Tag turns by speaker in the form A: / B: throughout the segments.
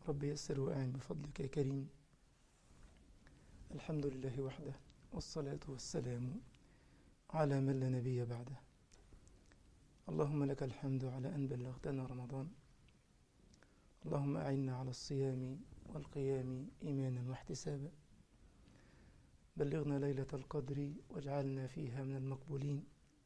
A: رب يسر وأعن بفضلك يا كريم الحمد لله وحده والصلاة والسلام على من لا نبي بعده اللهم لك الحمد على أن بلغتنا رمضان اللهم أعنا على الصيام والقيام إيمانا واحتسابا بلغنا ليلة القدر واجعلنا فيها من المقبولين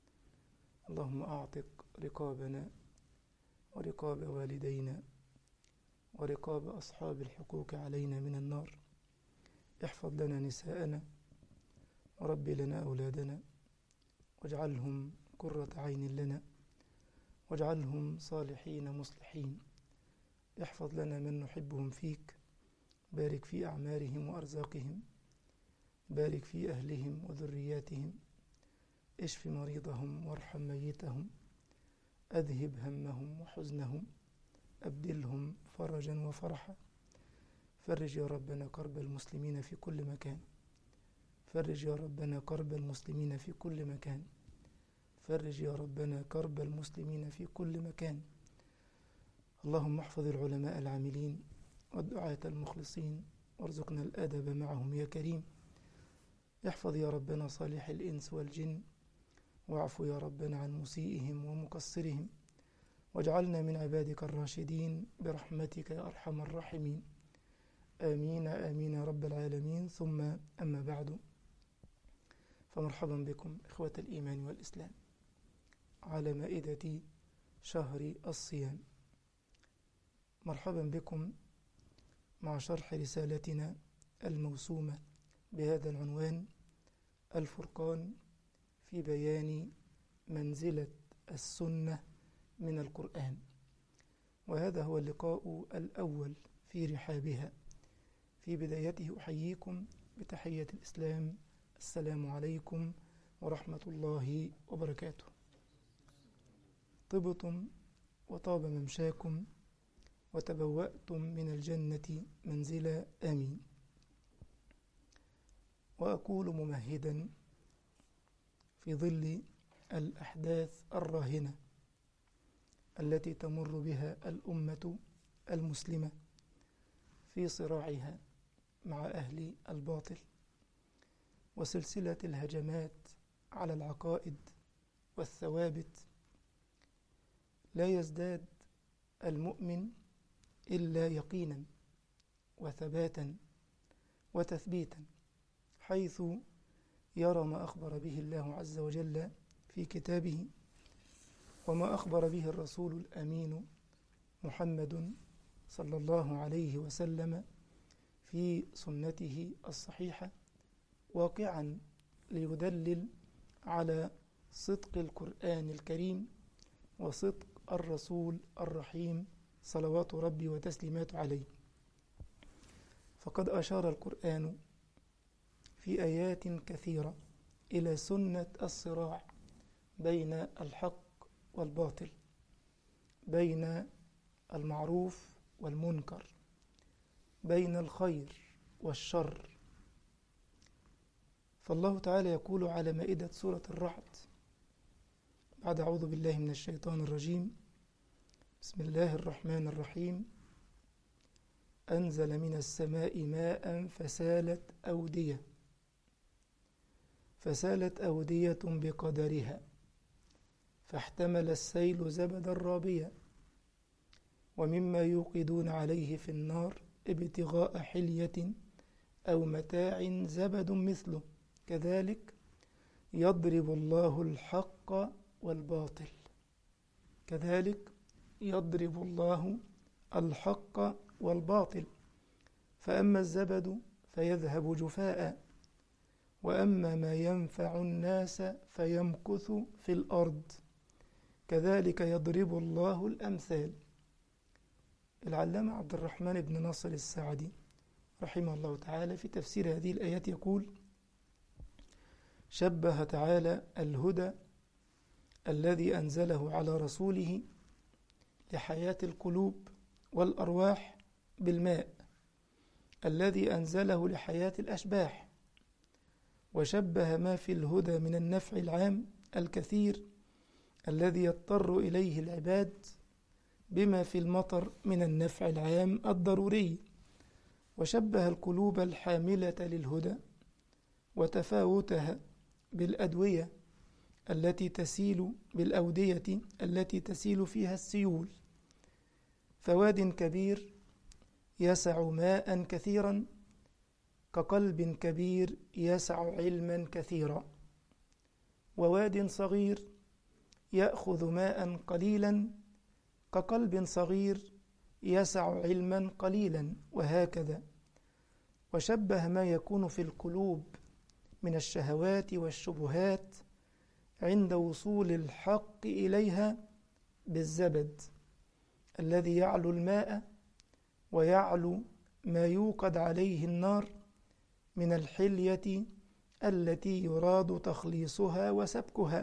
A: اللهم أعتق رقابنا ورقاب والدينا ورقاب أصحاب الحقوق علينا من النار احفظ لنا نساءنا ورب لنا أولادنا واجعلهم قرة عين لنا واجعلهم صالحين مصلحين احفظ لنا من نحبهم فيك بارك في أعمارهم وأرزاقهم بارك في أهلهم وذرياتهم اشف مريضهم وارحم ميتهم أذهب همهم وحزنهم أبدلهم فرجا وفرحا فرج يا ربنا كرب المسلمين في كل مكان فرج يا ربنا كرب المسلمين في كل مكان فرج يا ربنا كرب المسلمين في كل مكان اللهم احفظ العلماء العاملين والدعاة المخلصين وارزقنا الأدب معهم يا كريم احفظ يا ربنا صالح الإنس والجن واعف يا ربنا عن مسيئهم ومقصرهم واجعلنا من عبادك الراشدين برحمتك يا أرحم الراحمين آمين آمين يا رب العالمين ثم أما بعد فمرحبا بكم إخوة الإيمان والإسلام على مائدة شهر الصيام مرحبا بكم مع شرح رسالتنا الموسومة بهذا العنوان الفرقان في بيان منزلة السنة من القرآن وهذا هو اللقاء الأول في رحابها في بدايته أحييكم بتحية الإسلام السلام عليكم ورحمة الله وبركاته طبتم وطاب ممشاكم وتبوأتم من الجنة منزلا آمين وأقول ممهدا في ظل الأحداث الراهنة التي تمر بها الأمة المسلمة في صراعها مع أهل الباطل وسلسلة الهجمات على العقائد والثوابت لا يزداد المؤمن إلا يقينا وثباتا وتثبيتا حيث يرى ما أخبر به الله عز وجل في كتابه وما أخبر به الرسول الأمين محمد صلى الله عليه وسلم في سنته الصحيحة واقعا ليدلل على صدق القرآن الكريم وصدق الرسول الرحيم صلوات ربي وتسليمات عليه فقد أشار القرآن في آيات كثيرة إلى سنة الصراع بين الحق والباطل بين المعروف والمنكر بين الخير والشر فالله تعالى يقول على مائدة سورة الرعد بعد أعوذ بالله من الشيطان الرجيم بسم الله الرحمن الرحيم أنزل من السماء ماء فسالت أودية فسالت أودية بقدرها فاحتمل السيل زبدا رابيا ومما يوقدون عليه في النار ابتغاء حلية أو متاع زبد مثله كذلك يضرب الله الحق والباطل كذلك يضرب الله الحق والباطل فأما الزبد فيذهب جفاء وأما ما ينفع الناس فيمكث في الأرض كذلك يضرب الله الأمثال العلامة عبد الرحمن بن ناصر السعدي رحمه الله تعالى في تفسير هذه الآيات يقول شبه تعالى الهدى الذي أنزله على رسوله لحياة القلوب والأرواح بالماء الذي أنزله لحياة الأشباح وشبه ما في الهدى من النفع العام الكثير الذي يضطر إليه العباد بما في المطر من النفع العام الضروري وشبه القلوب الحاملة للهدى وتفاوتها بالأدوية التي تسيل بالأودية التي تسيل فيها السيول فواد كبير يسع ماء كثيرا كقلب كبير يسع علما كثيرا وواد صغير ياخذ ماء قليلا كقلب صغير يسع علما قليلا وهكذا وشبه ما يكون في القلوب من الشهوات والشبهات عند وصول الحق اليها بالزبد الذي يعلو الماء ويعلو ما يوقد عليه النار من الحليه التي يراد تخليصها وسبكها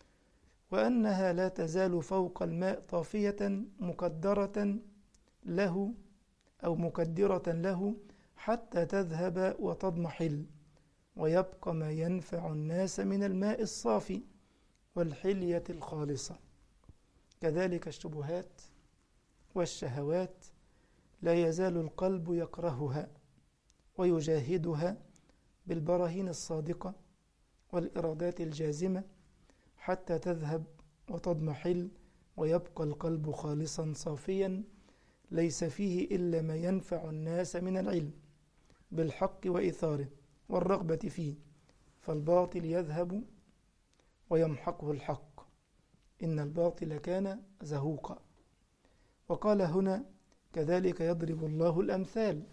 A: وانها لا تزال فوق الماء طافيه مكدره له او مكدره له حتى تذهب وتضمحل ويبقى ما ينفع الناس من الماء الصافي والحليه الخالصه كذلك الشبهات والشهوات لا يزال القلب يكرهها ويجاهدها بالبراهين الصادقه والارادات الجازمه حتى تذهب وتضمحل ويبقى القلب خالصا صافيا ليس فيه الا ما ينفع الناس من العلم بالحق وايثاره والرغبه فيه فالباطل يذهب ويمحقه الحق ان الباطل كان زهوقا وقال هنا كذلك يضرب الله الامثال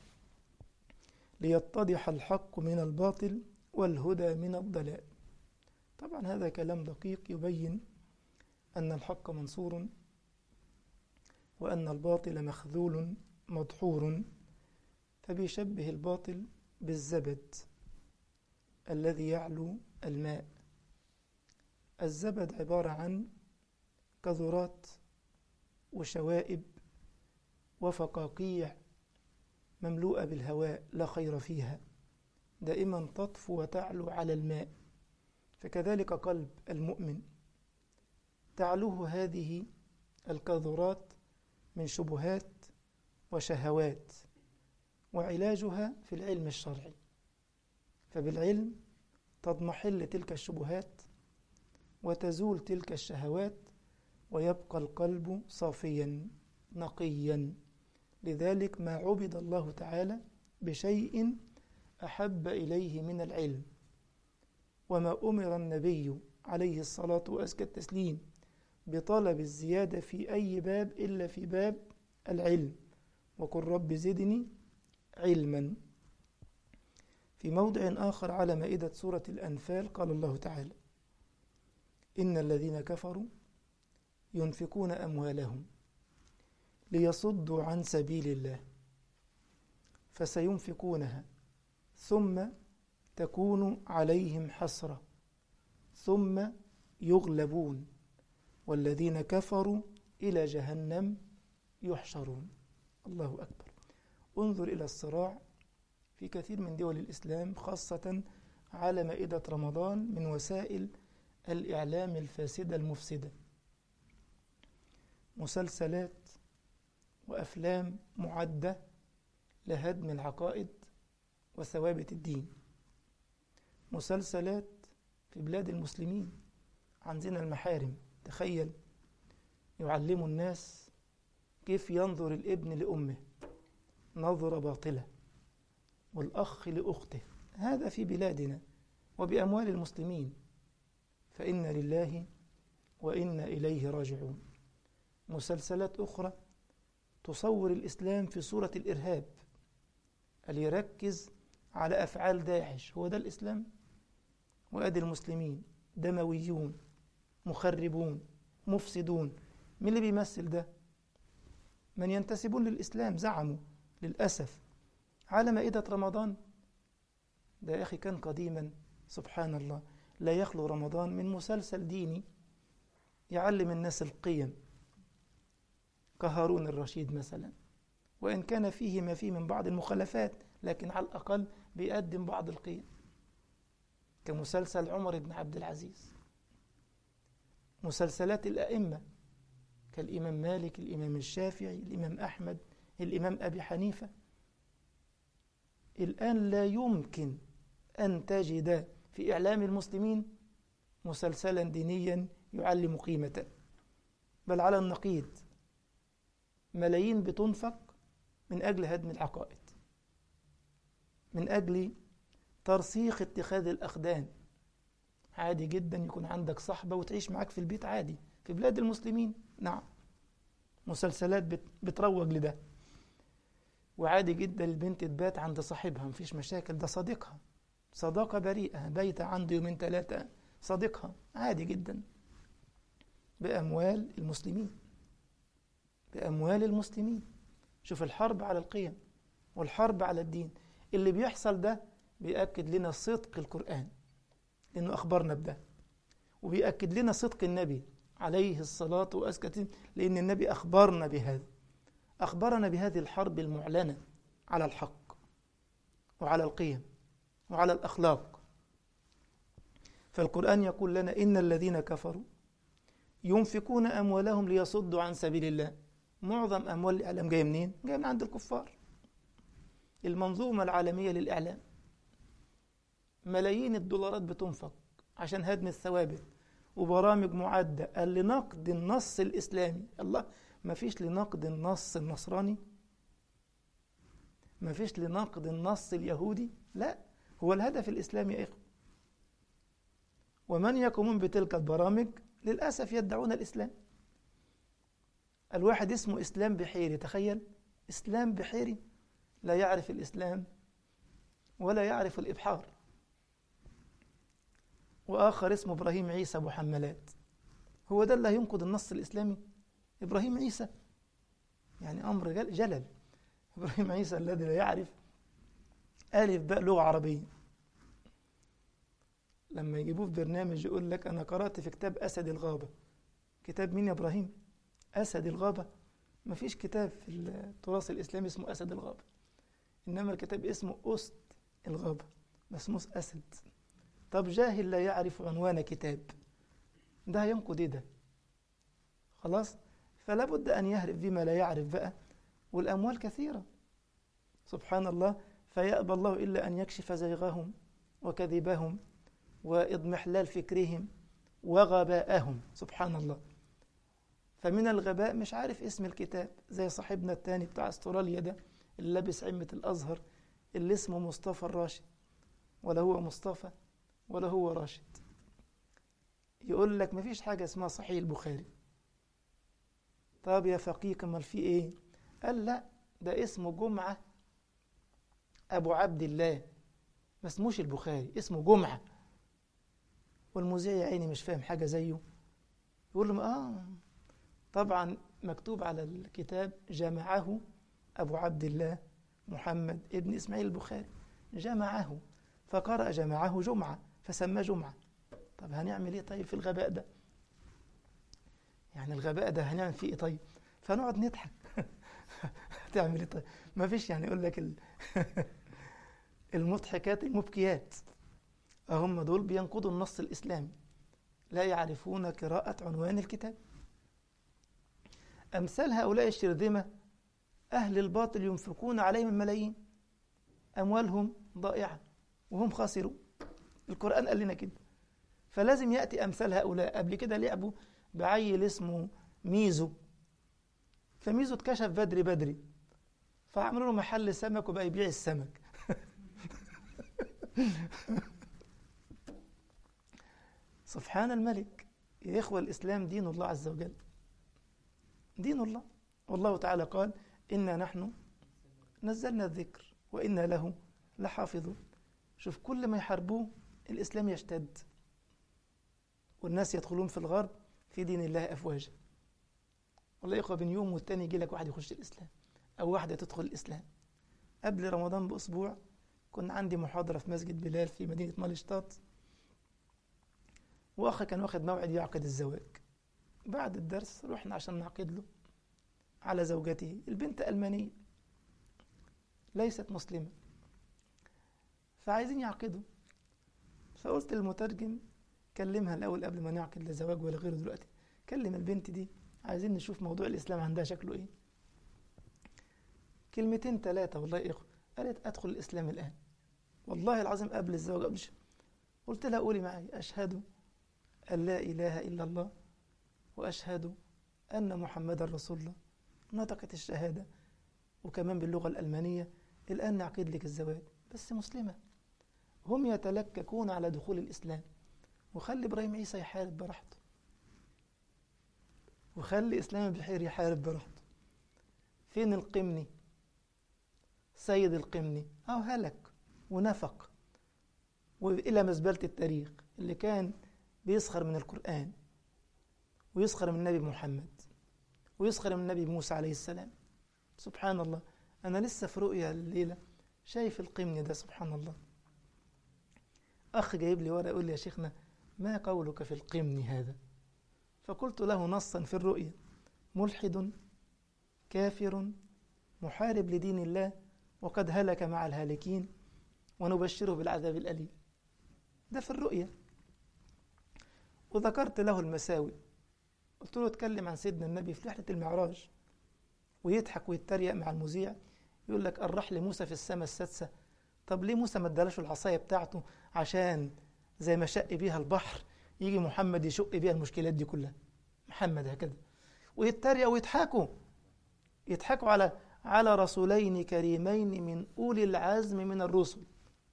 A: ليتضح الحق من الباطل والهدى من الضلال طبعا هذا كلام دقيق يبين ان الحق منصور وان الباطل مخذول مدحور فبيشبه الباطل بالزبد الذي يعلو الماء الزبد عباره عن كذرات وشوائب وفقاقيع مملوءه بالهواء لا خير فيها دائما تطفو وتعلو على الماء فكذلك قلب المؤمن تعلوه هذه الكاذورات من شبهات وشهوات وعلاجها في العلم الشرعي فبالعلم تضمحل تلك الشبهات وتزول تلك الشهوات ويبقى القلب صافيا نقيا لذلك ما عبد الله تعالى بشيء احب اليه من العلم وما امر النبي عليه الصلاه وازكى التسليم بطلب الزياده في اي باب الا في باب العلم وقل رب زدني علما في موضع اخر على مائده سوره الانفال قال الله تعالى ان الذين كفروا ينفقون اموالهم ليصدوا عن سبيل الله فسينفقونها ثم تكون عليهم حسره ثم يغلبون والذين كفروا الى جهنم يحشرون الله اكبر انظر الى الصراع في كثير من دول الاسلام خاصه على مائده رمضان من وسائل الاعلام الفاسده المفسده مسلسلات وافلام معده لهدم العقائد وثوابت الدين مسلسلات في بلاد المسلمين عن زنا المحارم تخيل يعلموا الناس كيف ينظر الابن لامه نظره باطله والاخ لاخته هذا في بلادنا وباموال المسلمين فانا لله وانا اليه راجعون مسلسلات اخرى تصور الاسلام في صوره الارهاب اللي يركز على افعال داعش هو ده الاسلام وادي المسلمين دمويون مخربون مفسدون مين اللي بيمثل ده من ينتسبون للاسلام زعموا للاسف على مائده رمضان ده يا اخي كان قديما سبحان الله لا يخلو رمضان من مسلسل ديني يعلم الناس القيم كهارون الرشيد مثلا وإن كان فيه ما فيه من بعض المخالفات لكن على الأقل بيقدم بعض القيم كمسلسل عمر بن عبد العزيز مسلسلات الأئمة كالإمام مالك الإمام الشافعي الإمام أحمد الإمام أبي حنيفة الآن لا يمكن أن تجد في إعلام المسلمين مسلسلا دينيا يعلم قيمة بل على النقيض ملايين بتنفق من أجل هدم العقائد من أجل ترسيخ اتخاذ الأخدان عادي جدا يكون عندك صحبة وتعيش معاك في البيت عادي في بلاد المسلمين نعم مسلسلات بتروج لده وعادي جدا البنت تبات عند صاحبها مفيش مشاكل ده صديقها صداقة بريئة بيت عنده يومين ثلاثة صديقها عادي جدا بأموال المسلمين بأموال المسلمين شوف الحرب على القيم والحرب على الدين اللي بيحصل ده بيأكد لنا صدق القرآن لأنه أخبرنا بده وبيأكد لنا صدق النبي عليه الصلاة والسلام لأن النبي أخبرنا بهذا أخبرنا بهذه الحرب المعلنة على الحق وعلى القيم وعلى الأخلاق فالقرآن يقول لنا إن الذين كفروا ينفقون أموالهم ليصدوا عن سبيل الله معظم أموال الإعلام جاية منين؟ جاية من عند الكفار المنظومة العالمية للإعلام ملايين الدولارات بتنفق عشان هدم الثوابت وبرامج معدة لنقد النص الإسلامي الله ما فيش لنقد النص النصراني ما فيش لنقد النص اليهودي لا هو الهدف الإسلامي يا إخوة ومن يقومون بتلك البرامج للأسف يدعون الإسلام الواحد اسمه إسلام بحيري تخيل إسلام بحيري لا يعرف الإسلام ولا يعرف الإبحار وآخر اسمه إبراهيم عيسى أبو حمالات هو ده اللي هينقض النص الإسلامي إبراهيم عيسى يعني أمر جلل إبراهيم عيسى الذي لا يعرف ألف باء لغة عربية لما يجيبوه في برنامج يقول لك أنا قرأت في كتاب أسد الغابة كتاب مين يا إبراهيم؟ أسد الغابة ما فيش كتاب في التراث الإسلامي اسمه أسد الغابة إنما الكتاب اسمه أسد الغابة بس اسمه أسد طب جاهل لا يعرف عنوان كتاب ده هينقض ايه ده خلاص فلا بد أن يهرب بما لا يعرف بقى والأموال كثيرة سبحان الله فيأبى الله إلا أن يكشف زيغهم وكذبهم وإضمحلال فكرهم وغباءهم سبحان الله فمن الغباء مش عارف اسم الكتاب زي صاحبنا التاني بتاع استراليا ده اللي لابس عمة الأزهر اللي اسمه مصطفى الراشد ولا هو مصطفى ولا هو راشد يقول لك مفيش حاجة اسمها صحيح البخاري طب يا فقيه امال في ايه قال لا ده اسمه جمعة أبو عبد الله ما اسموش البخاري اسمه جمعة والمذيع يا عيني مش فاهم حاجة زيه يقول له آه طبعا مكتوب على الكتاب جمعه أبو عبد الله محمد ابن إسماعيل البخاري جمعه فقرأ جمعه جمعة فسماه جمعة طب هنعمل ايه طيب في الغباء ده يعني الغباء ده هنعمل فيه ايه طيب فنقعد نضحك هتعمل ايه طيب ما فيش يعني يقول لك ال... المضحكات المبكيات هم دول بينقضوا النص الإسلامي لا يعرفون قراءة عنوان الكتاب أمثال هؤلاء الشرذمة أهل الباطل ينفقون عليهم الملايين أموالهم ضائعة وهم خاسرون القرآن قال لنا كده فلازم يأتي أمثال هؤلاء قبل كده لعبوا بعيل اسمه ميزو فميزو اتكشف بدري بدري فعملوا له محل سمك وبقى يبيع السمك سبحان الملك يا إخوة الإسلام دين الله عز وجل دين الله والله تعالى قال إنا نحن نزلنا الذكر وإنا له لحافظون شوف كل ما يحاربوه الإسلام يشتد والناس يدخلون في الغرب في دين الله أفواجا والله يا إخوة بين يوم والتاني يجي لك واحد يخش الإسلام أو واحدة تدخل الإسلام قبل رمضان بأسبوع كنا عندي محاضرة في مسجد بلال في مدينة مالشتات وأخ كان واخد موعد يعقد الزواج بعد الدرس رحنا عشان نعقد له على زوجته البنت ألمانية ليست مسلمة فعايزين يعقدوا فقلت للمترجم كلمها الأول قبل ما نعقد لزواج ولا غيره دلوقتي كلم البنت دي عايزين نشوف موضوع الإسلام عندها شكله إيه كلمتين ثلاثة والله يا إخوة قالت أدخل الإسلام الآن والله العظيم قبل الزواج قبل شهر. قلت لها قولي معي أشهد أن لا إله إلا الله وأشهد أن محمدا رسول الله نطقت الشهادة وكمان باللغة الألمانية الآن نعقد لك الزواج بس مسلمة هم يتلككون على دخول الإسلام وخلي إبراهيم عيسى يحارب براحته وخلي إسلام بحير يحارب براحته فين القمني سيد القمني أو هلك ونفق وإلى مزبلة التاريخ اللي كان بيسخر من القرآن ويسخر من النبي محمد ويسخر من النبي موسى عليه السلام سبحان الله أنا لسه في رؤيا الليلة شايف القمن ده سبحان الله أخ جايب لي ورقة يقول لي يا شيخنا ما قولك في القمن هذا فقلت له نصا في الرؤيا ملحد كافر محارب لدين الله وقد هلك مع الهالكين ونبشره بالعذاب الأليم ده في الرؤيا وذكرت له المساوئ قلت له اتكلم عن سيدنا النبي في رحلة المعراج ويضحك ويتريق مع المذيع يقول لك الرحل موسى في السماء السادسة طب ليه موسى ما ادالوش العصاية بتاعته عشان زي ما شق بيها البحر يجي محمد يشق بيها المشكلات دي كلها محمد هكذا ويتريق ويضحكوا يضحكوا على على رسولين كريمين من أولي العزم من الرسل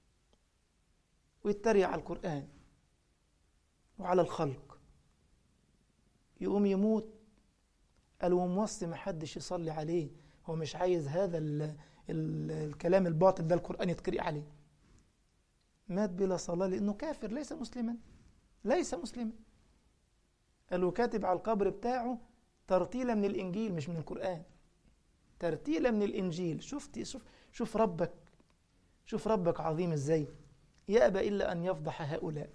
A: ويتريق على القرآن وعلى الخلق يقوم يموت قالوا موصي ما حدش يصلي عليه هو مش عايز هذا ال ال الكلام الباطل ده القرآن يتقرئ عليه مات بلا صلاة لأنه كافر ليس مسلما ليس مسلما قالوا كاتب على القبر بتاعه ترتيلة من الإنجيل مش من القرآن ترتيلة من الإنجيل شفت شوف شوف ربك شوف ربك عظيم ازاي يأبى إلا أن يفضح هؤلاء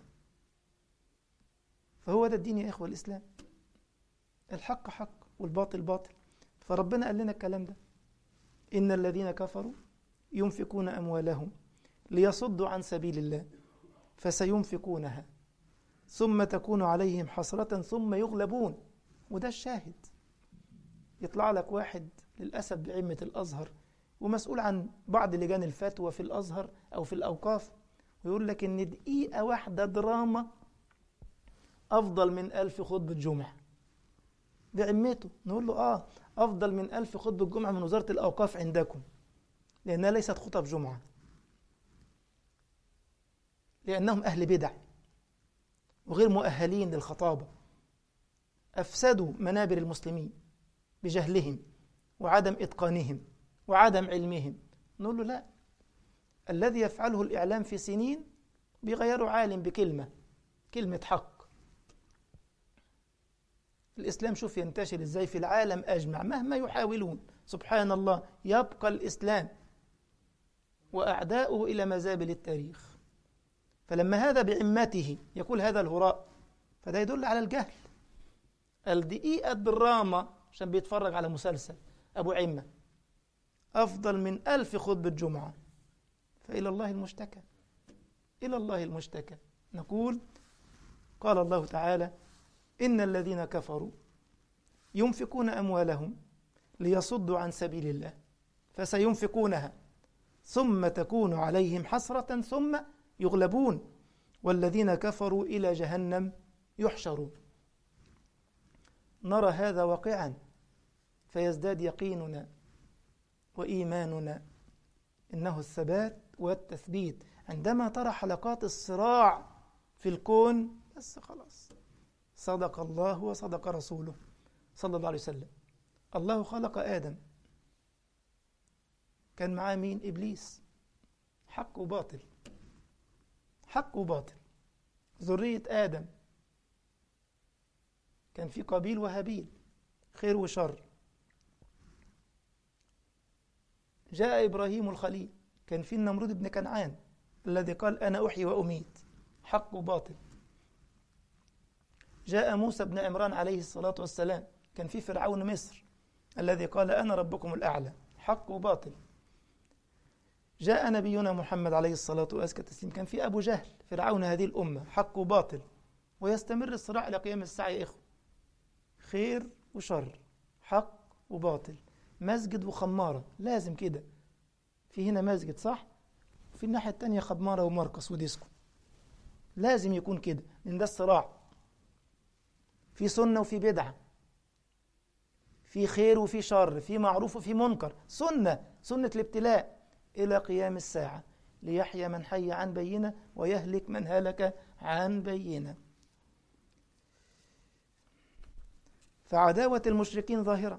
A: فهو ده الدين يا إخوة الإسلام الحق حق والباطل باطل فربنا قال لنا الكلام ده إن الذين كفروا ينفقون أموالهم ليصدوا عن سبيل الله فسينفقونها ثم تكون عليهم حسرة ثم يغلبون وده الشاهد يطلع لك واحد للأسف بعمة الأزهر ومسؤول عن بعض لجان الفتوى في الأزهر أو في الأوقاف ويقول لك إن دقيقة واحدة دراما أفضل من ألف خطبة جمعة بعمته نقول له آه أفضل من ألف خطبة جمعة من وزارة الأوقاف عندكم لأنها ليست خطب جمعة لأنهم أهل بدع وغير مؤهلين للخطابة أفسدوا منابر المسلمين بجهلهم وعدم إتقانهم وعدم علمهم نقول له لا الذي يفعله الإعلام في سنين بيغيروا عالم بكلمة كلمة حق الإسلام شوف ينتشر إزاي في العالم أجمع مهما يحاولون سبحان الله يبقى الإسلام وأعداؤه إلى مزابل التاريخ فلما هذا بعمته يقول هذا الهراء فده يدل على الجهل الدقيقة الدراما عشان بيتفرج على مسلسل أبو عمة أفضل من ألف خطبة جمعة فإلى الله المشتكى إلى الله المشتكى نقول قال الله تعالى إن الذين كفروا ينفقون أموالهم ليصدوا عن سبيل الله فسينفقونها ثم تكون عليهم حسرة ثم يغلبون والذين كفروا إلى جهنم يحشرون نرى هذا واقعا فيزداد يقيننا وإيماننا إنه الثبات والتثبيت عندما ترى حلقات الصراع في الكون بس خلاص صدق الله وصدق رسوله صلى الله عليه وسلم الله خلق آدم كان معاه مين إبليس حق وباطل حق وباطل ذرية آدم كان في قابيل وهابيل خير وشر جاء إبراهيم الخليل كان في النمرود بن كنعان الذي قال أنا أحيي وأميت حق وباطل جاء موسى بن عمران عليه الصلاة والسلام كان في فرعون مصر الذي قال أنا ربكم الأعلى حق وباطل جاء نبينا محمد عليه الصلاة والسلام كان في أبو جهل فرعون هذه الأمة حق وباطل ويستمر الصراع إلى قيام الساعة يا إخوة خير وشر حق وباطل مسجد وخمارة لازم كده في هنا مسجد صح في الناحية التانية خمارة ومرقص وديسكو لازم يكون كده لأن ده الصراع في سنة وفي بدعة في خير وفي شر في معروف وفي منكر سنة سنة الابتلاء إلى قيام الساعة ليحيى من حي عن بينة ويهلك من هلك عن بينة فعداوة المشركين ظاهرة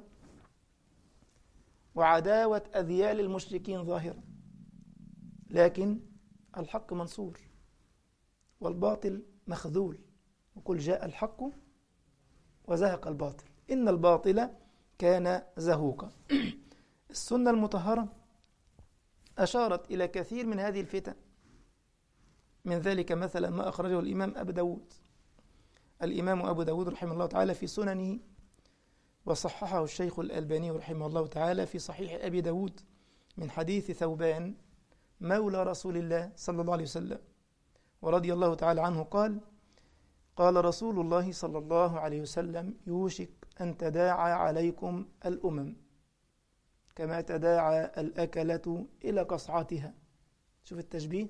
A: وعداوة أذيال المشركين ظاهرة لكن الحق منصور والباطل مخذول وقل جاء الحق وزهق الباطل إن الباطل كان زهوقا السنة المطهرة أشارت إلى كثير من هذه الفتن من ذلك مثلا ما أخرجه الإمام أبو داود الإمام أبو داود رحمه الله تعالى في سننه وصححه الشيخ الألباني رحمه الله تعالى في صحيح أبي داود من حديث ثوبان مولى رسول الله صلى الله عليه وسلم ورضي الله تعالى عنه قال قال رسول الله صلى الله عليه وسلم يوشك أن تداعى عليكم الأمم كما تداعى الأكلة إلى قصعتها شوف التشبيه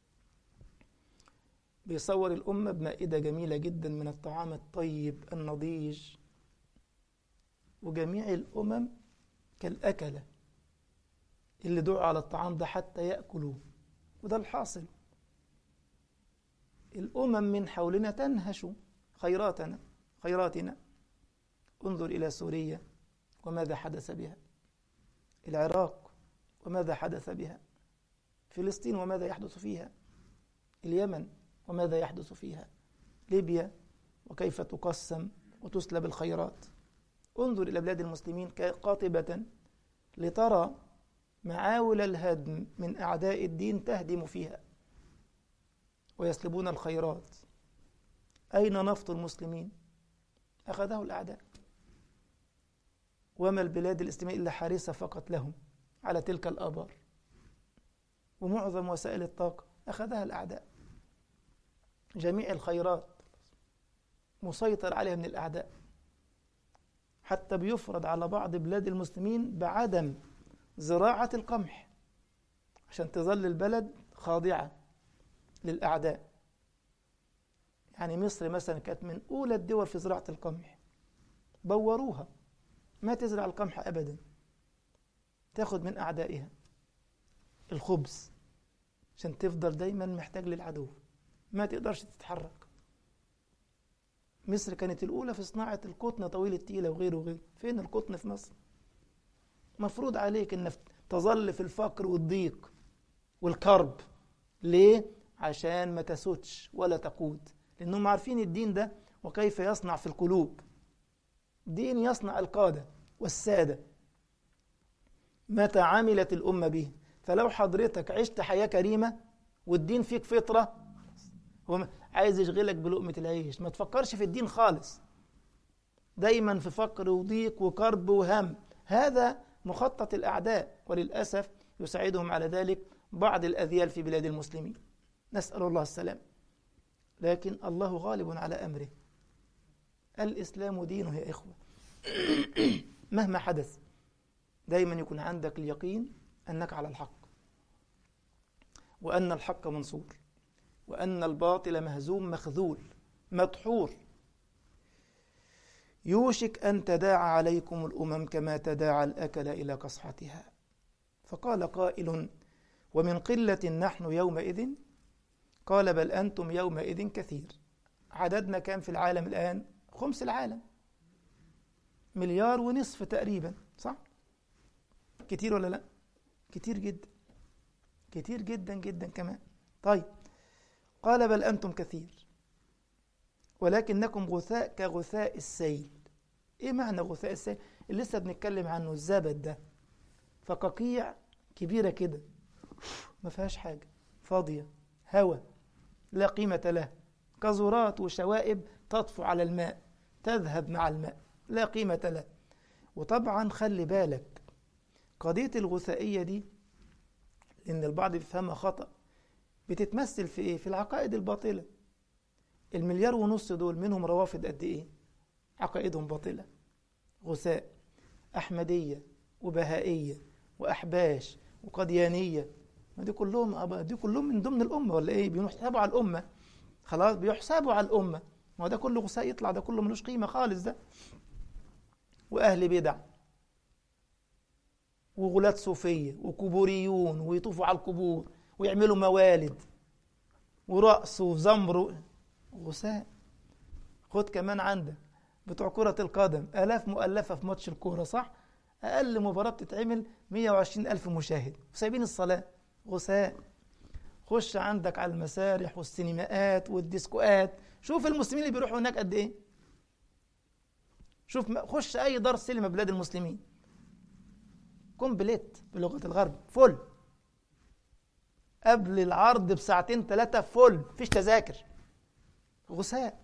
A: بيصور الأمة بمائدة جميلة جدا من الطعام الطيب النضيج وجميع الأمم كالأكلة اللي دعوا على الطعام ده حتى يأكلوا وده الحاصل الأمم من حولنا تنهش خيراتنا خيراتنا انظر إلى سوريا وماذا حدث بها العراق وماذا حدث بها فلسطين وماذا يحدث فيها اليمن وماذا يحدث فيها ليبيا وكيف تقسم وتسلب الخيرات انظر إلى بلاد المسلمين قاطبة لترى معاول الهدم من أعداء الدين تهدم فيها ويسلبون الخيرات أين نفط المسلمين؟ أخذه الأعداء وما البلاد الإسلامية إلا حارسة فقط لهم على تلك الآبار ومعظم وسائل الطاقة أخذها الأعداء جميع الخيرات مسيطر عليها من الأعداء حتى بيفرض على بعض بلاد المسلمين بعدم زراعة القمح عشان تظل البلد خاضعة للأعداء يعني مصر مثلا كانت من أولى الدول في زراعة القمح بوروها ما تزرع القمح أبدا تاخد من أعدائها الخبز عشان تفضل دايما محتاج للعدو ما تقدرش تتحرك مصر كانت الأولى في صناعة القطن طويل التيلة وغيره وغيره فين القطن في مصر مفروض عليك أن تظل في الفقر والضيق والكرب ليه؟ عشان ما تسودش ولا تقود لأنهم عارفين الدين ده وكيف يصنع في القلوب دين يصنع القادة والسادة متى عملت الأمة به فلو حضرتك عشت حياة كريمة والدين فيك فطرة هو عايز يشغلك بلقمة العيش ما تفكرش في الدين خالص دايما في فقر وضيق وكرب وهم هذا مخطط الأعداء وللأسف يساعدهم على ذلك بعض الأذيال في بلاد المسلمين نسأل الله السلام لكن الله غالب على أمره الإسلام دينه يا إخوة مهما حدث دايما يكون عندك اليقين أنك على الحق وأن الحق منصور وأن الباطل مهزوم مخذول مدحور يوشك أن تداعى عليكم الأمم كما تداعى الأكل إلى قصحتها فقال قائل ومن قلة نحن يومئذ قال بل أنتم يومئذ كثير عددنا كام في العالم الآن خمس العالم مليار ونصف تقريبا صح كتير ولا لا كتير جدا كتير جدا جدا كمان طيب قال بل أنتم كثير ولكنكم غثاء كغثاء السيل ايه معنى غثاء السيل اللي لسه بنتكلم عنه الزبد ده فقاقيع كبيرة كده ما فيهاش حاجة فاضية هواء لا قيمة له قذورات وشوائب تطفو على الماء تذهب مع الماء لا قيمة له وطبعا خلي بالك قضية الغثائية دي لأن البعض بيفهمها خطأ بتتمثل في إيه؟ في العقائد الباطلة المليار ونص دول منهم روافد قد إيه؟ عقائدهم باطلة غثاء أحمدية وبهائية وأحباش وقديانية ما دي كلهم دي كلهم من ضمن الأمة ولا إيه بيحسبوا على الأمة خلاص بيحسبوا على الأمة ما هو ده كله غثاء يطلع ده كله ملوش قيمة خالص ده وأهل بدع وغلاة صوفية وكبوريون ويطوفوا على القبور ويعملوا موالد ورقص وزمر غثاء خد كمان عندك بتوع كرة القدم آلاف مؤلفة في ماتش الكورة صح؟ أقل مباراة بتتعمل 120 ألف مشاهد وسايبين الصلاة غثاء خش عندك على المسارح والسينماءات والديسكوات شوف المسلمين اللي بيروحوا هناك قد إيه شوف خش أي دار سينما بلاد المسلمين كومبليت بلغة الغرب فل قبل العرض بساعتين ثلاثة فل مفيش تذاكر غثاء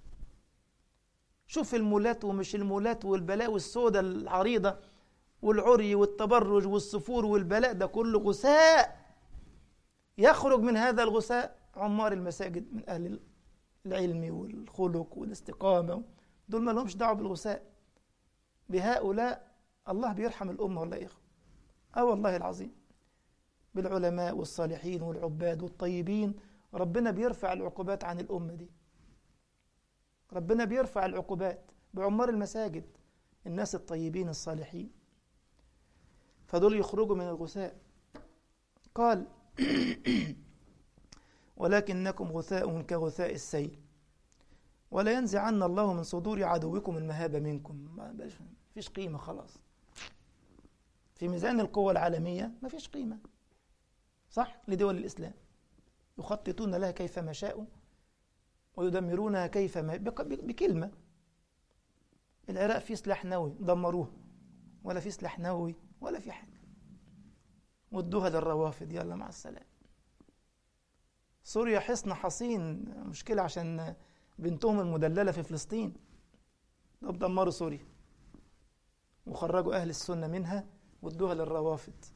A: شوف المولات ومش المولات والبلاوي السوداء العريضة والعري والتبرج والسفور والبلاء ده كله غثاء يخرج من هذا الغثاء عمار المساجد من أهل العلم والخلق والاستقامة دول ما لهمش دعوة بالغثاء بهؤلاء الله بيرحم الأمة والله يا إخوة آه والله العظيم بالعلماء والصالحين والعباد والطيبين ربنا بيرفع العقوبات عن الأمة دي ربنا بيرفع العقوبات بعمار المساجد الناس الطيبين الصالحين فدول يخرجوا من الغثاء قال ولكنكم غثاء كغثاء السيل ولا ينزعن الله من صدور عدوكم المهابة منكم ما فيش قيمة خلاص في ميزان القوى العالمية ما فيش قيمة صح لدول الإسلام يخططون لها كيفما شاءوا ويدمرونها كيف ما بكلمة العراق فيه سلاح نووي دمروه ولا في سلاح نووي ولا في حاجة ودوها للروافد يلا مع السلامة سوريا حصن حصين مشكلة عشان بنتهم المدللة في فلسطين طب دمروا سوريا وخرجوا أهل السنة منها ودوها للروافد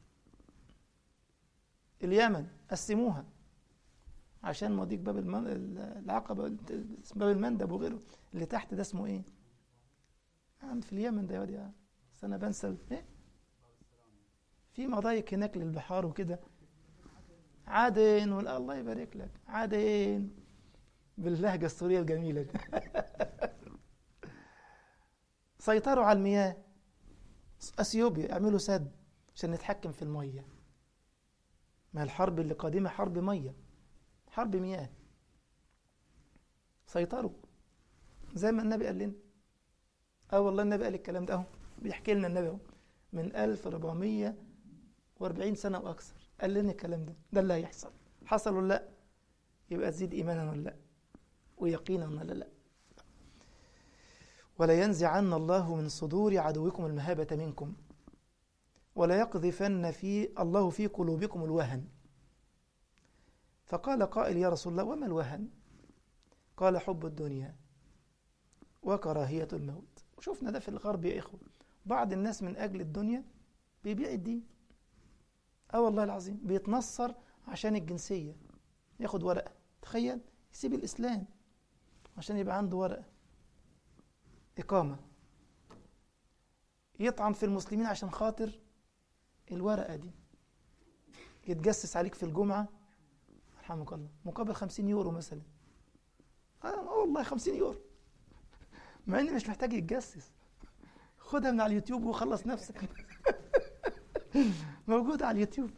A: اليمن قسموها عشان مضيق باب المن... العقبة باب المندب وغيره اللي تحت ده اسمه ايه؟ عند في اليمن ده يا ودي بس انا بنسى ايه؟ في مضايق هناك للبحار وكده عدن ولا الله يبارك لك عدن باللهجة السورية الجميلة دي سيطروا على المياه اثيوبيا اعملوا سد عشان نتحكم في الميه ما الحرب اللي قادمه حرب ميه حرب مياه سيطروا زي ما النبي قال لنا اه والله النبي قال الكلام ده اهو بيحكي لنا النبي اهو من 1440 سنه واكثر قال لنا الكلام ده ده اللي هيحصل حصل ولا لا يبقى تزيد ايمانا ولا لا ويقينا ولا لا ولا ينزعن الله من صدور عدوكم المهابة منكم ولا يقذفن في الله في قلوبكم الوهن فقال قائل يا رسول الله وما الوهن قال حب الدنيا وكراهية الموت وشفنا ده في الغرب يا إخوة بعض الناس من أجل الدنيا بيبيع الدين اه والله العظيم بيتنصر عشان الجنسية ياخد ورقة تخيل يسيب الإسلام عشان يبقى عنده ورقة إقامة يطعن في المسلمين عشان خاطر الورقة دي يتجسس عليك في الجمعة رحمك الله مقابل خمسين يورو مثلا آه والله خمسين يورو مع إني مش محتاج يتجسس خدها من على اليوتيوب وخلص نفسك موجودة على اليوتيوب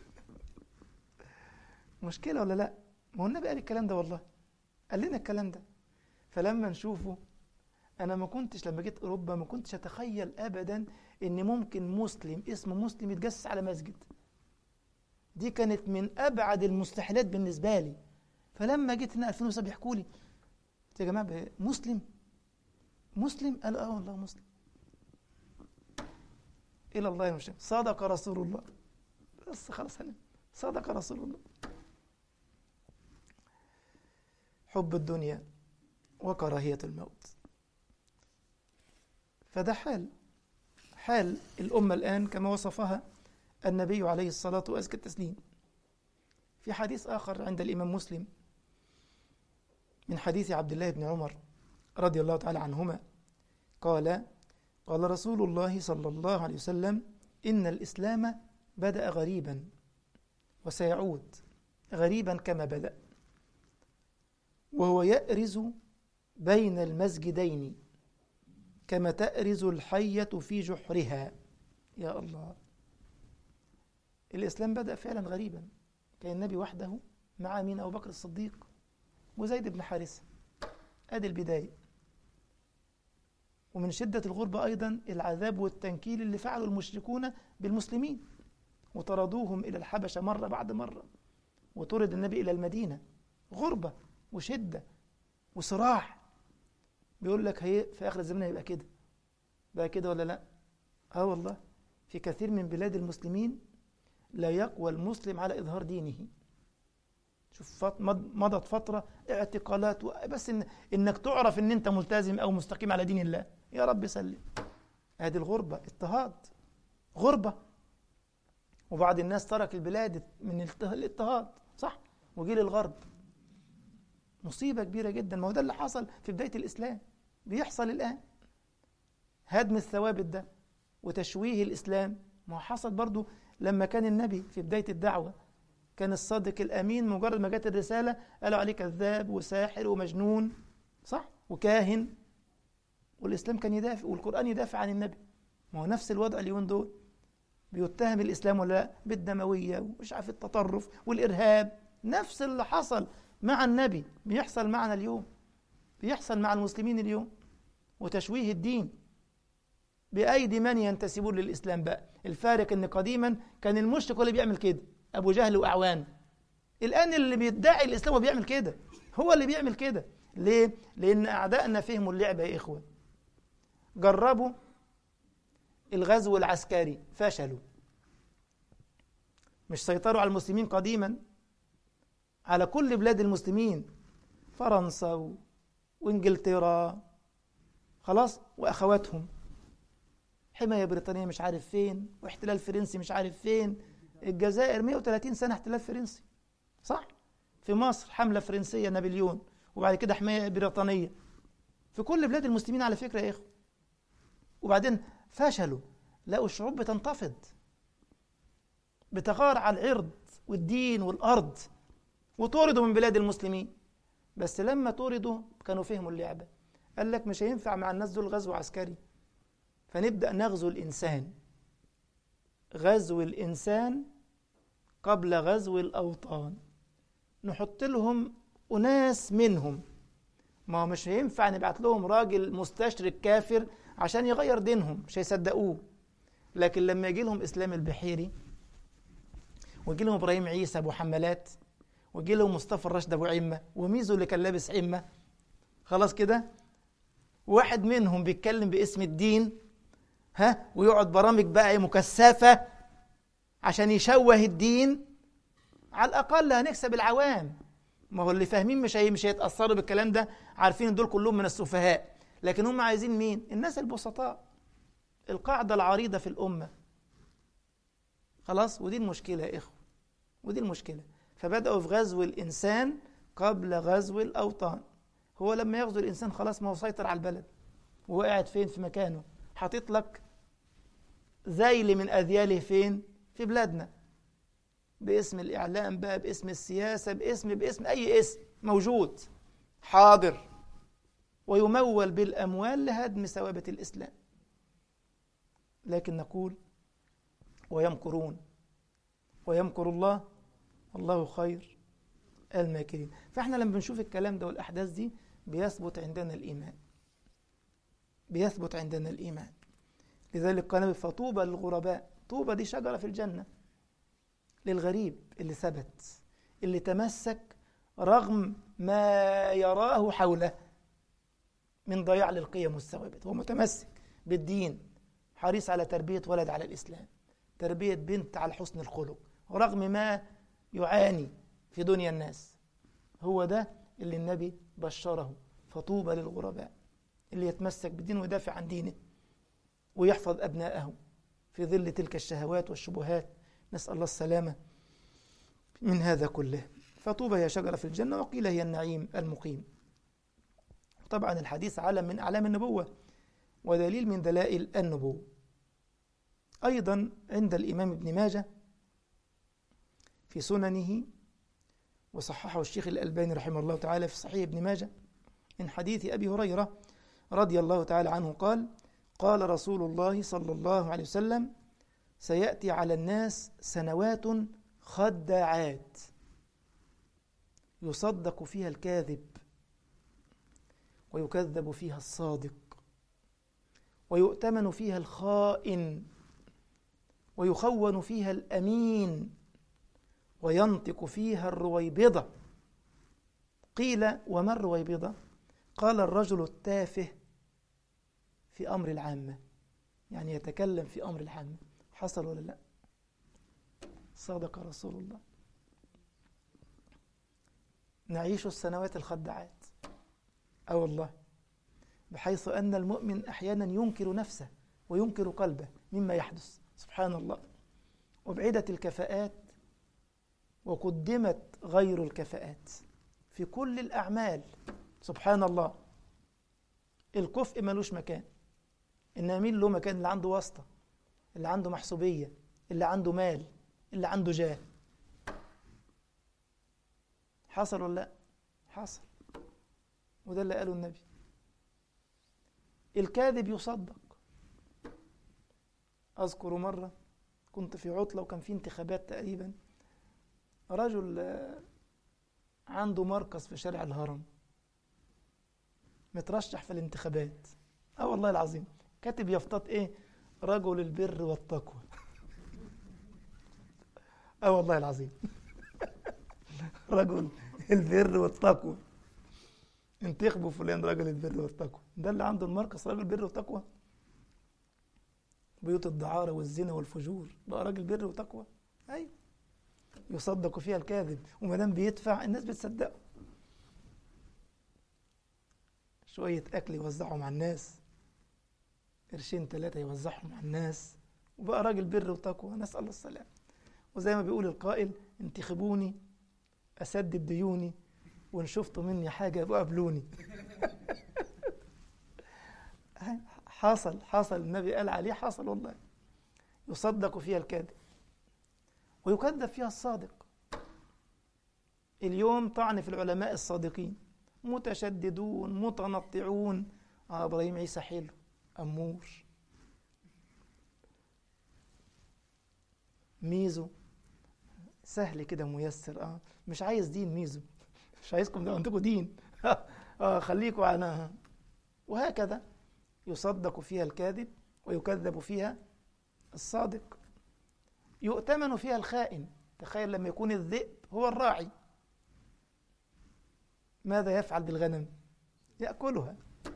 A: مشكلة ولا لا؟ ما هو النبي قال الكلام ده والله قال لنا الكلام ده فلما نشوفه انا ما كنتش لما جيت اوروبا ما كنتش اتخيل ابدا ان ممكن مسلم اسمه مسلم يتجسس على مسجد دي كانت من ابعد المستحيلات بالنسبه لي فلما جيت هنا 2007 بيحكوا لي يا جماعه مسلم مسلم قالوا اه والله مسلم الى الله المشهد صدق رسول الله بس خلاص هنم صدق رسول الله حب الدنيا وكراهيه الموت فده حال حال الأمة الآن كما وصفها النبي عليه الصلاة وأزكى التسليم في حديث آخر عند الإمام مسلم من حديث عبد الله بن عمر رضي الله تعالى عنهما قال قال رسول الله صلى الله عليه وسلم إن الإسلام بدأ غريبا وسيعود غريبا كما بدأ وهو يأرز بين المسجدين كما تأرز الحية في جحرها يا الله الإسلام بدأ فعلا غريبا كان النبي وحده مع مين أبو بكر الصديق وزيد بن حارثة أدي البداية ومن شدة الغربة أيضا العذاب والتنكيل اللي فعله المشركون بالمسلمين وطردوهم إلى الحبشة مرة بعد مرة وطرد النبي إلى المدينة غربة وشدة وصراع بيقول لك هي في آخر الزمان هيبقى كده بقى كده ولا لا آه والله في كثير من بلاد المسلمين لا يقوى المسلم على إظهار دينه شوف مضت فترة اعتقالات بس إن إنك تعرف إن أنت ملتزم أو مستقيم على دين الله يا رب سلم هذه الغربة اضطهاد غربة وبعض الناس ترك البلاد من الاضطهاد صح وجيل الغرب مصيبة كبيرة جدا ما هو ده اللي حصل في بداية الإسلام بيحصل الآن هدم الثوابت ده وتشويه الإسلام ما هو حصل برضو لما كان النبي في بداية الدعوة كان الصادق الأمين مجرد ما جت الرسالة قالوا عليه كذاب وساحر ومجنون صح وكاهن والإسلام كان يدافع والقرآن يدافع عن النبي ما هو نفس الوضع اليومين دول بيتهم الإسلام ولا لا بالدموية ومش عارف التطرف والإرهاب نفس اللي حصل مع النبي بيحصل معنا اليوم بيحصل مع المسلمين اليوم وتشويه الدين بأيدي من ينتسبون للإسلام بقى الفارق إن قديما كان المشرك هو اللي بيعمل كده أبو جهل وأعوانه الآن اللي بيدعي الإسلام وبيعمل كده هو اللي بيعمل كده ليه؟ لأن أعدائنا فهموا اللعبة يا إخوة جربوا الغزو العسكري فشلوا مش سيطروا على المسلمين قديما على كل بلاد المسلمين فرنسا و... وانجلترا خلاص واخواتهم حمايه بريطانيه مش عارف فين واحتلال فرنسي مش عارف فين الجزائر 130 سنه احتلال فرنسي صح في مصر حمله فرنسيه نابليون وبعد كده حمايه بريطانيه في كل بلاد المسلمين على فكره يا اخوه وبعدين فشلوا لقوا الشعوب بتنتفض بتغار على العرض والدين والارض وطردوا من بلاد المسلمين بس لما طردوا كانوا فهموا اللعبة قال لك مش هينفع مع الناس دول غزو عسكري فنبدأ نغزو الإنسان غزو الإنسان قبل غزو الأوطان نحط لهم أناس منهم ما هو مش هينفع نبعت لهم راجل مستشرق كافر عشان يغير دينهم مش هيصدقوه لكن لما يجي لهم إسلام البحيري ويجي لهم إبراهيم عيسى أبو حمالات وجي له مصطفى الراشد ابو عمه وميزو اللي كان لابس عمه خلاص كده واحد منهم بيتكلم باسم الدين ها ويقعد برامج بقى مكثفه عشان يشوه الدين على الاقل هنكسب العوام ما هو اللي فاهمين مش هي مش هيتاثروا بالكلام ده عارفين ان دول كلهم من السفهاء لكن هم عايزين مين الناس البسطاء القاعده العريضه في الامه خلاص ودي المشكله يا اخوه ودي المشكله فبدأوا في غزو الإنسان قبل غزو الأوطان هو لما يغزو الإنسان خلاص ما هو سيطر على البلد وهو قاعد فين في مكانه حاطط لك ذيل من أذياله فين في بلادنا باسم الإعلام بقى باسم السياسة باسم باسم أي اسم موجود حاضر ويمول بالأموال لهدم ثوابت الإسلام لكن نقول ويمكرون ويمكر الله والله خير الماكرين فاحنا لما بنشوف الكلام ده والاحداث دي بيثبت عندنا الايمان بيثبت عندنا الايمان لذلك قال فطوبى للغرباء طوبى دي شجره في الجنه للغريب اللي ثبت اللي تمسك رغم ما يراه حوله من ضياع للقيم والثوابت هو متمسك بالدين حريص على تربيه ولد على الاسلام تربيه بنت على حسن الخلق رغم ما يعاني في دنيا الناس هو ده اللي النبي بشره فطوبى للغرباء اللي يتمسك بالدين ويدافع عن دينه ويحفظ أبناءه في ظل تلك الشهوات والشبهات نسأل الله السلامة من هذا كله فطوبى هي شجرة في الجنة وقيل هي النعيم المقيم طبعا الحديث علم من أعلام النبوة ودليل من دلائل النبوة أيضا عند الإمام ابن ماجه في سننه وصححه الشيخ الألباني رحمه الله تعالى في صحيح ابن ماجه من حديث أبي هريرة رضي الله تعالى عنه قال قال رسول الله صلى الله عليه وسلم سيأتي على الناس سنوات خداعات يصدق فيها الكاذب ويكذب فيها الصادق ويؤتمن فيها الخائن ويخون فيها الأمين وينطق فيها الرويبضة قيل وما الرويبضة قال الرجل التافه في أمر العامة يعني يتكلم في أمر العامة حصل ولا لا صدق رسول الله نعيش السنوات الخدعات أو والله بحيث أن المؤمن أحيانا ينكر نفسه وينكر قلبه مما يحدث سبحان الله وبعدت الكفاءات وقدمت غير الكفاءات في كل الأعمال سبحان الله الكفء ملوش مكان إنما مين له مكان اللي عنده واسطة اللي عنده محسوبية اللي عنده مال اللي عنده جاه حصل ولا لا حصل وده اللي قاله النبي الكاذب يصدق أذكر مرة كنت في عطلة وكان في انتخابات تقريبا رجل عنده مركز في شارع الهرم مترشح في الانتخابات اه والله العظيم كاتب يافطات ايه رجل البر والتقوى اه والله العظيم رجل البر والتقوى انتخبوا فلان رجل البر والتقوى ده اللي عنده المركز راجل بر وتقوى بيوت الدعارة والزنا والفجور بقى راجل بر وتقوى ايوه يصدق فيها الكاذب وما دام بيدفع الناس بتصدقه شوية أكل يوزعهم على الناس قرشين ثلاثة يوزعهم على الناس وبقى راجل بر وتقوى نسأل الله السلام وزي ما بيقول القائل انتخبوني أسدد ديوني وإن شفتوا مني حاجة يبقوا قابلوني حصل حصل النبي قال عليه حصل والله يصدق فيها الكاذب ويكذب فيها الصادق اليوم طعن في العلماء الصادقين متشددون متنطعون آه إبراهيم عيسى حلو أمور ميزو سهل كده ميسر اه مش عايز دين ميزو مش عايزكم ده عندكم دين اه خليكم على وهكذا يصدق فيها الكاذب ويكذب فيها الصادق يؤتمن فيها الخائن تخيل لما يكون الذئب هو الراعي ماذا يفعل بالغنم يأكلها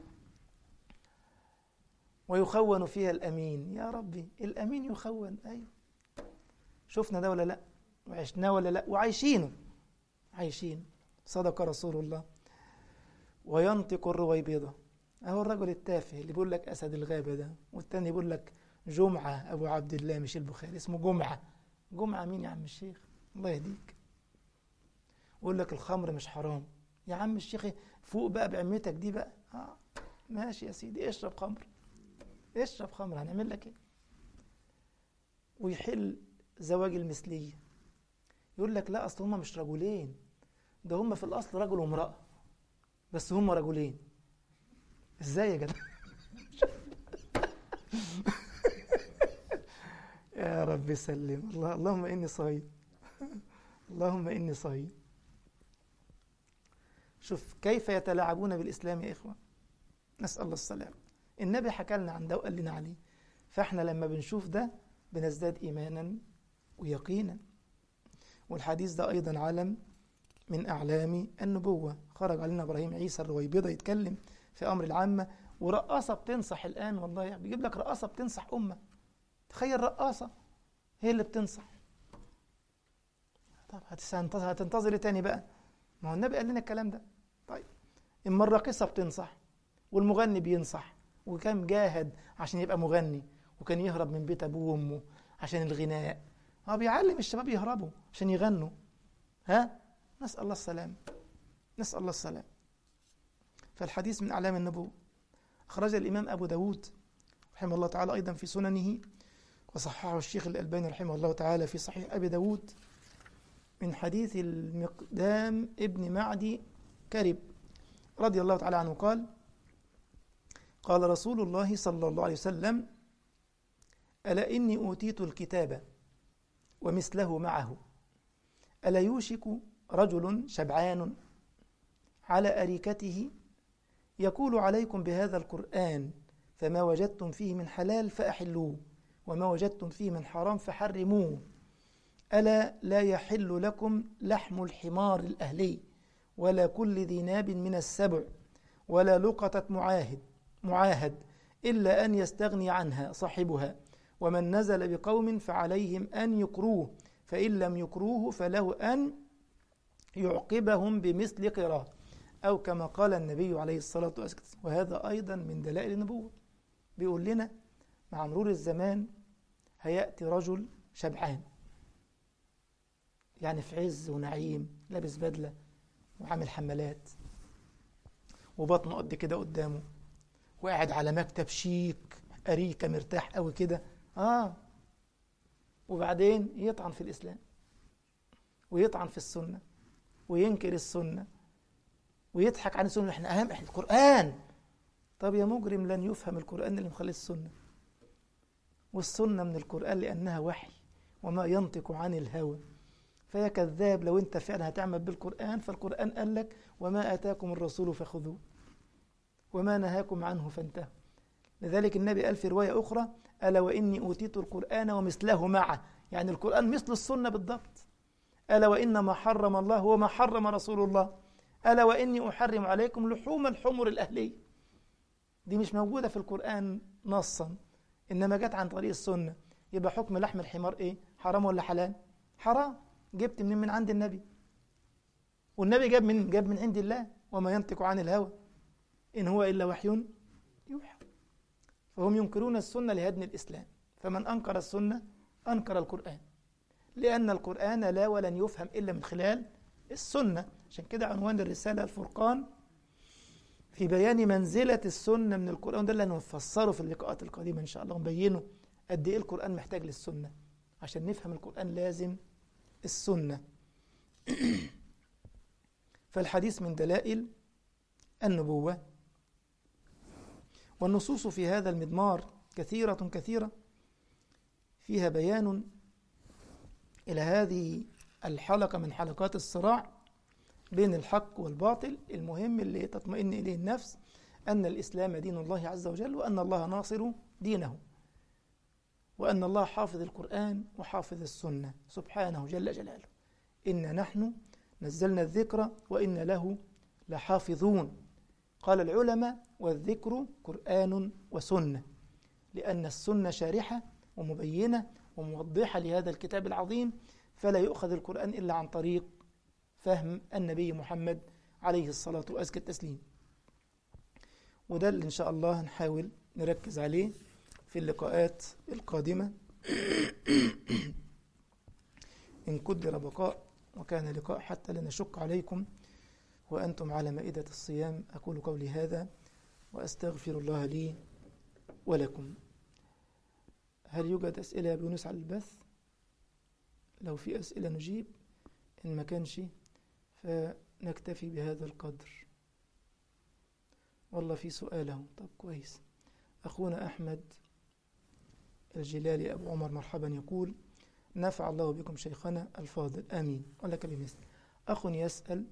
A: ويخون فيها الأمين يا ربي الأمين يخون أيوه شفنا ده ولا لا وعشناه ولا لا وعايشينه عايشين صدق رسول الله وينطق الرويبضة أهو الرجل التافه اللي بيقول لك أسد الغابة ده والتاني يقول لك جمعة أبو عبد الله مش البخاري اسمه جمعة جمعة مين يا عم الشيخ الله يهديك يقول لك الخمر مش حرام يا عم الشيخ فوق بقى بعمتك دي بقى آه ماشي يا سيدي اشرب خمر اشرب خمر هنعمل لك ايه ويحل زواج المثلية يقول لك لا أصل هما مش رجلين ده هما في الأصل رجل وامرأة بس هما رجلين ازاي يا جدع يا رب سلم الله اللهم إني صايم اللهم إني صايم شوف كيف يتلاعبون بالإسلام يا إخوة نسأل الله السلام النبي حكى لنا عن ده وقال لنا عليه فإحنا لما بنشوف ده بنزداد إيمانا ويقينا والحديث ده أيضا علم من أعلام النبوة خرج علينا إبراهيم عيسى الرويبضة يتكلم في أمر العامة ورقاصة بتنصح الآن والله يعني بيجيب لك رقاصة بتنصح أمة تخيل رقاصة هي اللي بتنصح طب هتنتظر هتنتظر ايه تاني بقى ما هو النبي قال لنا الكلام ده طيب اما الراقصة بتنصح والمغني بينصح وكان جاهد عشان يبقى مغني وكان يهرب من بيت ابوه وامه عشان الغناء هو بيعلم الشباب يهربوا عشان يغنوا ها نسأل الله السلام نسأل الله السلام فالحديث من أعلام النبوة أخرج الإمام أبو داود رحمه الله تعالى أيضا في سننه وصححه الشيخ الألباني رحمه الله تعالى في صحيح أبي داود من حديث المقدام ابن معدي كرب رضي الله تعالى عنه قال قال رسول الله صلى الله عليه وسلم ألا إني أوتيت الكتاب ومثله معه ألا يوشك رجل شبعان على أريكته يقول عليكم بهذا القرآن فما وجدتم فيه من حلال فأحلوه وما وجدتم فيه من حرام فحرموه ألا لا يحل لكم لحم الحمار الأهلي ولا كل ذي ناب من السبع ولا لقطة معاهد معاهد إلا أن يستغني عنها صاحبها ومن نزل بقوم فعليهم أن يكروه فإن لم يكروه فله أن يعقبهم بمثل قراه أو كما قال النبي عليه الصلاة والسلام وهذا أيضا من دلائل النبوة بيقول لنا مع مرور الزمان هيأتي رجل شبعان يعني في عز ونعيم لابس بدلة وعامل حمالات وبطنه قد كده قدامه وقاعد على مكتب شيك أريكة مرتاح قوي كده آه وبعدين يطعن في الإسلام ويطعن في السنة وينكر السنة ويضحك عن السنة احنا أهم احنا القرآن طب يا مجرم لن يفهم القرآن اللي مخلي السنة والسنة من القرآن لأنها وحي وما ينطق عن الهوى فيا كذاب لو انت فعلا هتعمل بالقرآن فالقرآن قال لك وما آتاكم الرسول فخذوه وما نهاكم عنه فانتهوا لذلك النبي قال في رواية أخرى ألا وإني أوتيت القرآن ومثله معه يعني القرآن مثل السنة بالضبط ألا وإن ما حرم الله هو ما حرم رسول الله ألا وإني أحرم عليكم لحوم الحمر الأهلية دي مش موجودة في القرآن نصا إنما جت عن طريق السنة يبقى حكم لحم الحمار إيه حرام ولا حلال حرام جبت منين من عند النبي والنبي جاب من جاب من عند الله وما ينطق عن الهوى إن هو إلا وحي يوحى فهم ينكرون السنة لهدم الإسلام فمن أنكر السنة أنكر القرآن لأن القرآن لا ولن يفهم إلا من خلال السنة عشان كده عنوان الرسالة الفرقان في بيان منزلة السنة من القرآن ده اللي هنفسره في اللقاءات القادمة إن شاء الله ونبينه قد إيه القرآن محتاج للسنة عشان نفهم القرآن لازم السنة فالحديث من دلائل النبوة والنصوص في هذا المضمار كثيرة كثيرة فيها بيان إلى هذه الحلقة من حلقات الصراع بين الحق والباطل المهم اللي تطمئن إليه النفس أن الإسلام دين الله عز وجل وأن الله ناصر دينه وأن الله حافظ القرآن وحافظ السنة سبحانه جل جلاله إن نحن نزلنا الذكر وإن له لحافظون قال العلماء والذكر قرآن وسنة لأن السنة شارحة ومبينة وموضحة لهذا الكتاب العظيم فلا يؤخذ القرآن إلا عن طريق فهم النبي محمد عليه الصلاة وأزكى التسليم وده اللي إن شاء الله هنحاول نركز عليه في اللقاءات القادمة إن قدر بقاء وكان لقاء حتى لا نشق عليكم وأنتم على مائدة الصيام أقول قولي هذا وأستغفر الله لي ولكم هل يوجد أسئلة يا بيونس على البث؟ لو في أسئلة نجيب إن ما كانش فنكتفي بهذا القدر والله في سؤاله طب كويس أخونا أحمد الجلالي أبو عمر مرحبا يقول نفع الله بكم شيخنا الفاضل آمين ولك بمثل أخ يسأل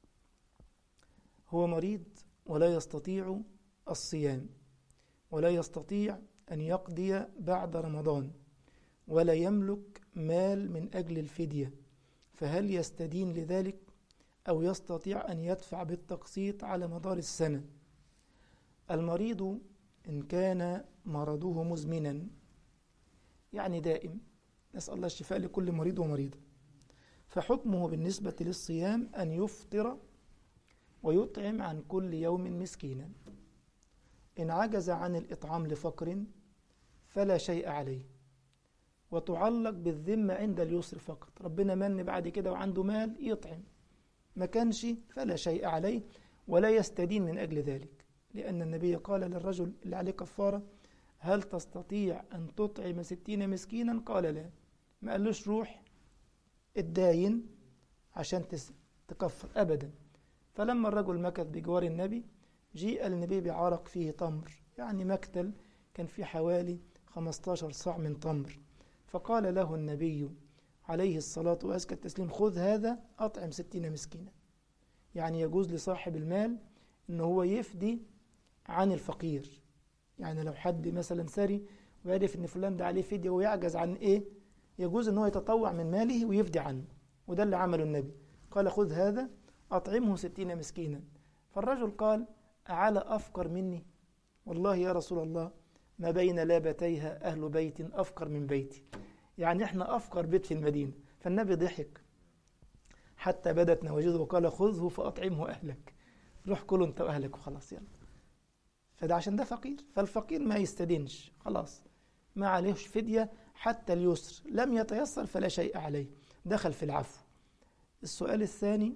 A: هو مريض ولا يستطيع الصيام ولا يستطيع أن يقضي بعد رمضان ولا يملك مال من أجل الفدية فهل يستدين لذلك أو يستطيع أن يدفع بالتقسيط على مدار السنة المريض إن كان مرضه مزمنا يعني دائم نسأل الله الشفاء لكل مريض ومريضة فحكمه بالنسبة للصيام أن يفطر ويطعم عن كل يوم مسكينا إن عجز عن الإطعام لفقر فلا شيء عليه وتعلق بالذمة عند اليسر فقط ربنا من بعد كده وعنده مال يطعم ما كانش فلا شيء عليه ولا يستدين من أجل ذلك لأن النبي قال للرجل اللي عليه كفارة هل تستطيع أن تطعم ستين مسكينا قال لا ما قالوش روح اتداين عشان تكفر أبدا فلما الرجل مكث بجوار النبي جيء النبي بعرق فيه تمر يعني مكتل كان فيه حوالي 15 صاع من تمر فقال له النبي عليه الصلاة وأزكى التسليم خذ هذا أطعم ستين مسكينا يعني يجوز لصاحب المال أن هو يفدي عن الفقير يعني لو حد مثلا ثري ويعرف أن فلان ده عليه فدية ويعجز عن إيه يجوز أن هو يتطوع من ماله ويفدي عنه وده اللي عمله النبي قال خذ هذا أطعمه ستين مسكينا فالرجل قال أعلى أفقر مني والله يا رسول الله ما بين لابتيها أهل بيت أفقر من بيتي يعني احنا أفقر بيت في المدينة فالنبي ضحك حتى بدت نواجذه وقال خذه فأطعمه أهلك روح كله أنت وأهلك وخلاص يلا فده عشان ده فقير فالفقير ما يستدينش خلاص ما عليهش فدية حتى اليسر لم يتيسر فلا شيء عليه دخل في العفو السؤال الثاني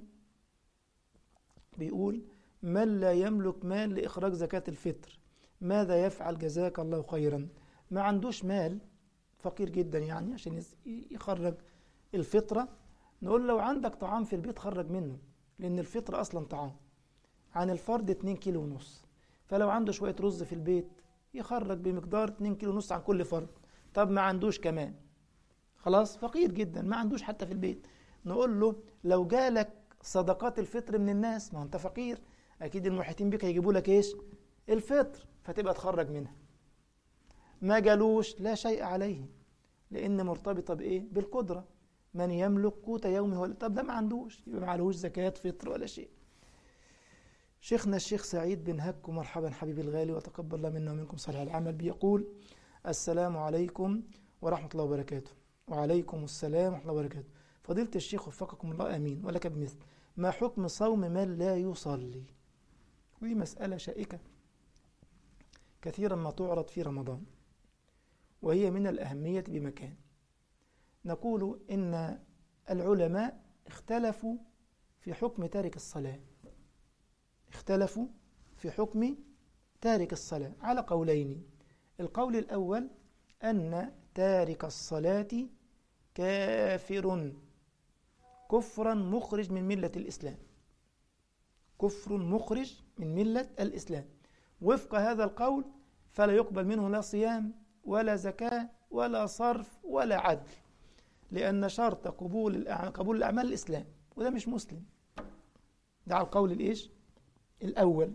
A: بيقول من لا يملك مال لإخراج زكاة الفطر ماذا يفعل جزاك الله خيرا ما عندوش مال فقير جدا يعني عشان يخرج الفطرة نقول لو عندك طعام في البيت خرج منه لأن الفطرة أصلا طعام عن الفرد 2 كيلو ونص فلو عنده شوية رز في البيت يخرج بمقدار 2 كيلو ونص عن كل فرد طب ما عندوش كمان خلاص فقير جدا ما عندوش حتى في البيت نقول له لو جالك صدقات الفطر من الناس ما انت فقير اكيد المحيطين بك هيجيبوا لك ايش الفطر فتبقى تخرج منها ما جالوش لا شيء عليه لان مرتبطه بايه بالقدره من يملك قوت يومه ولا طب ده ما عندوش يبقى ما عليهوش زكاه فطر ولا شيء شيخنا الشيخ سعيد بن هك مرحبا حبيبي الغالي وتقبل الله منا ومنكم صالح العمل بيقول السلام عليكم ورحمة الله وبركاته وعليكم السلام ورحمة الله وبركاته فضيلة الشيخ وفقكم الله أمين ولك بمثل ما حكم صوم من لا يصلي ودي مسألة شائكة كثيرا ما تعرض في رمضان وهي من الأهمية بمكان نقول إن العلماء اختلفوا في حكم تارك الصلاة اختلفوا في حكم تارك الصلاة على قولين القول الأول أن تارك الصلاة كافر كفرا مخرج من ملة الإسلام كفر مخرج من ملة الإسلام وفق هذا القول فلا يقبل منه لا صيام ولا زكاة ولا صرف ولا عدل لأن شرط قبول قبول الأعمال الإسلام وده مش مسلم ده على القول الإيش الأول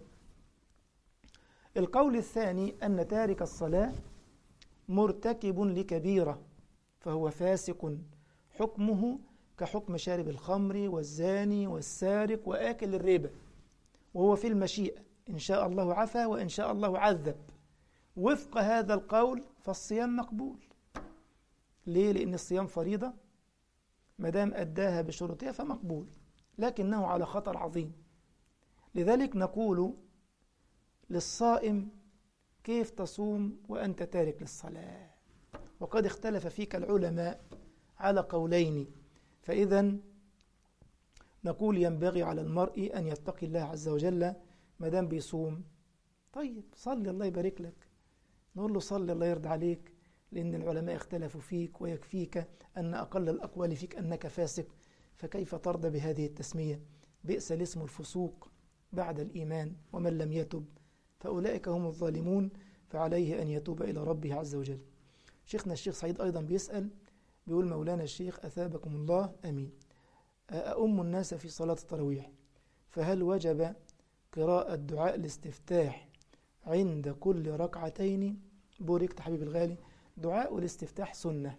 A: القول الثاني أن تارك الصلاة مرتكب لكبيرة فهو فاسق حكمه كحكم شارب الخمر والزاني والسارق وآكل الربا وهو في المشيئة إن شاء الله عفا وإن شاء الله عذب وفق هذا القول فالصيام مقبول ليه؟ لأن الصيام فريضة مدام أداها بشروطها فمقبول لكنه على خطر عظيم لذلك نقول للصائم كيف تصوم وأنت تارك للصلاة وقد اختلف فيك العلماء على قولين فإذا نقول ينبغي على المرء أن يتقي الله عز وجل ما دام بيصوم طيب صلي الله يبارك لك نقول له صلي الله يرضى عليك لأن العلماء اختلفوا فيك ويكفيك أن أقل الأقوال فيك أنك فاسق فكيف ترضى بهذه التسمية بئس الاسم الفسوق بعد الإيمان ومن لم يتب فأولئك هم الظالمون فعليه أن يتوب إلى ربه عز وجل شيخنا الشيخ سعيد أيضا بيسأل بيقول مولانا الشيخ أثابكم الله أمين أأم الناس في صلاة التراويح فهل وجب قراءة دعاء الاستفتاح عند كل ركعتين بوركت حبيب الغالي دعاء الاستفتاح سنة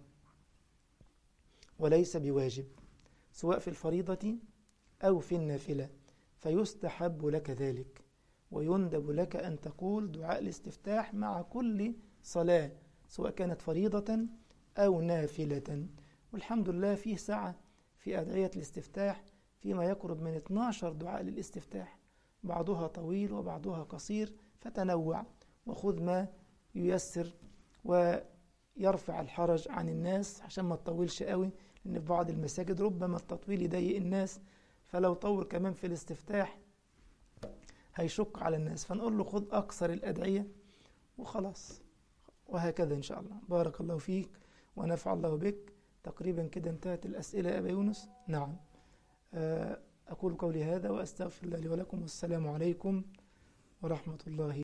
A: وليس بواجب سواء في الفريضة أو في النافلة فيستحب لك ذلك ويندب لك أن تقول دعاء الاستفتاح مع كل صلاة سواء كانت فريضة أو نافلة والحمد لله فيه سعة في أدعية الاستفتاح فيما يقرب من 12 دعاء للاستفتاح بعضها طويل وبعضها قصير فتنوع وخذ ما ييسر ويرفع الحرج عن الناس عشان ما تطولش قوي لأن في بعض المساجد ربما التطويل يضايق الناس فلو طول كمان في الاستفتاح هيشق على الناس فنقول له خذ أكثر الأدعية وخلاص وهكذا إن شاء الله بارك الله فيك ونفع الله بك تقريبا كده انتهت الأسئلة يا أبا يونس نعم أقول قولي هذا وأستغفر الله لي ولكم والسلام عليكم ورحمة الله